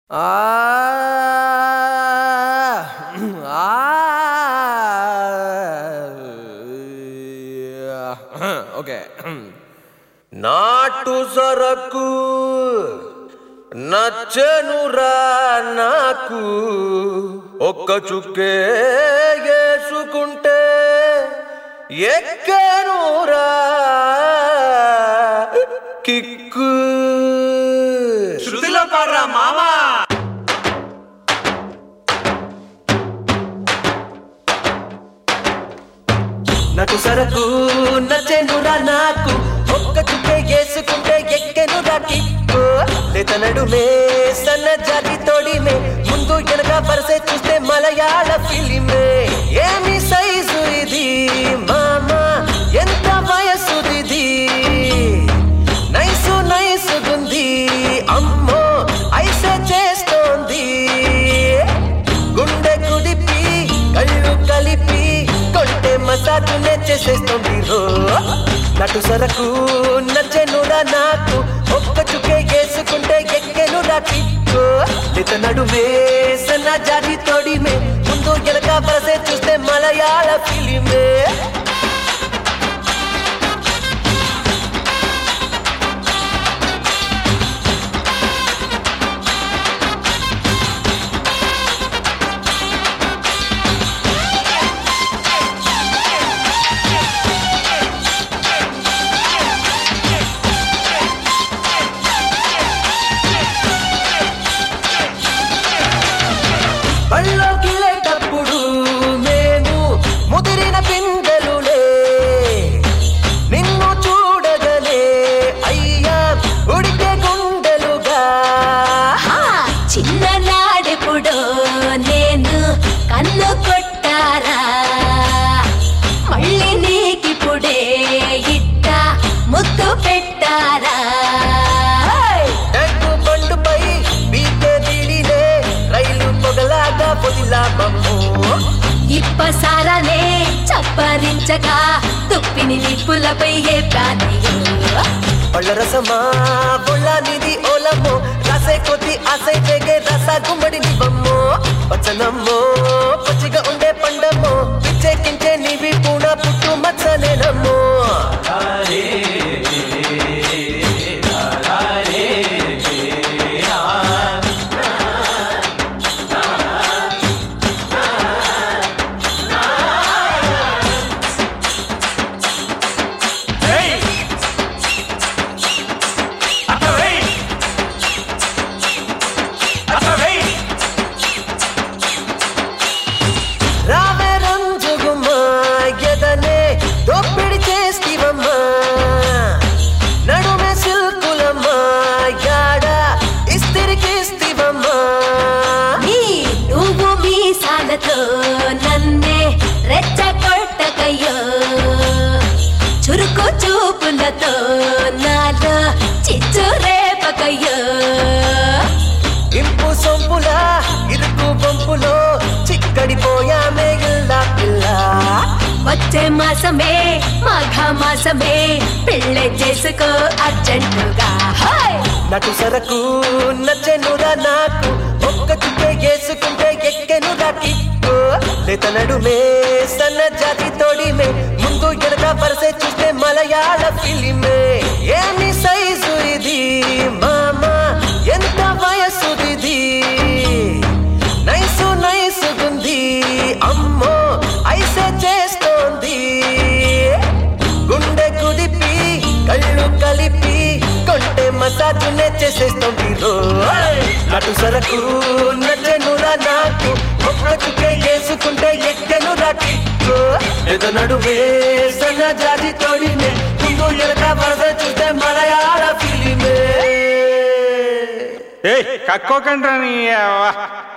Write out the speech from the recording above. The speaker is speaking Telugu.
ఓకే నాటు సరకు నచ్చనురా నాకు ఒక్క చుక్కే వేసుకుంటే ఎక్కనురా కిక్కు శృతిలో పాడరా మామా నటు సరకు నచ్చెనురా నాకు ఒక్క చుక్కే వేసుకుంటే ఎక్కెనురా కిక్కు లేత నడుమే సన్న జాతి తోడిమే ముందు వెనక వరసే చూస్తే మలయాళ ఫిలిమే ఏమి సైజు ఇది మామా ఎంత వయసుది నైసు నైసుగుంది అమ్మో ఐసే చేస్తోంది గుండె కుదిపి కళ్ళు కలిపి కొంటే మసాజునే చేసేస్తుంది రో నటు సరకు నచ్చెనురా నాకు ఒక్క చుకే వేసుకుంటే ఎక్కెనురా కిక్కు ఇత నడుమే సన్న జాతి తోడిమే ముందు వెనక వరసే చూస్తే మలయాళ ఫిలిమే బళ్ళోకి లేటప్పుడు మేము ముదిరిన పిందెలులే నిన్ను చూడగలే అయ్యా ఉడికే గుండెలుగా ఆ చిన్ననాడెప్పుడో నేను కన్ను కొట్టారా మళ్ళీ నీకిప్పుడే ఇట్ట ముద్దు పెట్టారా ట్యాంకు బండుపై బీటే తీడిలే రైలు పొగలాగా పొదిలా మమ్ము ఇప్పసారానే చప్పరించగా తుప్పిని నిప్పులపై ఏ ప్రాణియో పళ్ళ రసమా బొళ్ళానిది ఓలమ్మో రాసే కొద్ది ఆసై తెగే రస గుమ్మడి నివ్వమ్మో పచ్చనమ్మో పచ్చిగా ఉండే పండమ్మో పిచ్చెక్కించే నీవి పూణ పుట్టు మచ్చనేనమ్మో రావే రంజుగుమ్మా ఎదనే దోపిడి చేస్తివమ్మా నడుమే సిల్కులమ్మా యాడ ఇస్తిరికిస్తివమ్మా నీ నువ్వు మీసాలతో నన్నే రెచ్చగొట్టకయ్యో చురుకు చూపులతో నాలో చిచ్చు రేపకయ్యో ఇంపు సొంపులా ఇరుకు బొంపులో చిక్కడిపోయామే ఇల్లా పిల్ల వచ్చే మాసమే మాఘ మాసమే పెళ్ళి చేసుకో అర్జెంటుగా హాయ్ నటు సరకు నచ్చెనురా నాకు ఒక్క చుక్కే వేసుకుంటే ఎక్కెనురా కిక్కు లేత నడుమే సన్న జాతి తోడిమే ముందు వెనక వరసే చూస్తే మలయాళ ఫిలిమే ఏమి సైజు ఇది మామా ఎంత వయసుది నైసు నైసుగుంది అమ్మో ఐసే చేస్తోంది గుండె కుదిపి కళ్ళు కలిపి కొంటే మసాజునే చేసేస్తుంది రో నటు సరకు నచ్చనురా నాకు ఒక్క చుక్కే వేసుకుంటే ఎక్కనురా కిక్కు ఏదో నడువే సన్న జాతి తోడినే ముందు ఎనక వరద చూస్తే మలయాళ ఫిలిమే ఏయ్ కక్కోకండ్రా నీ అవ్వ.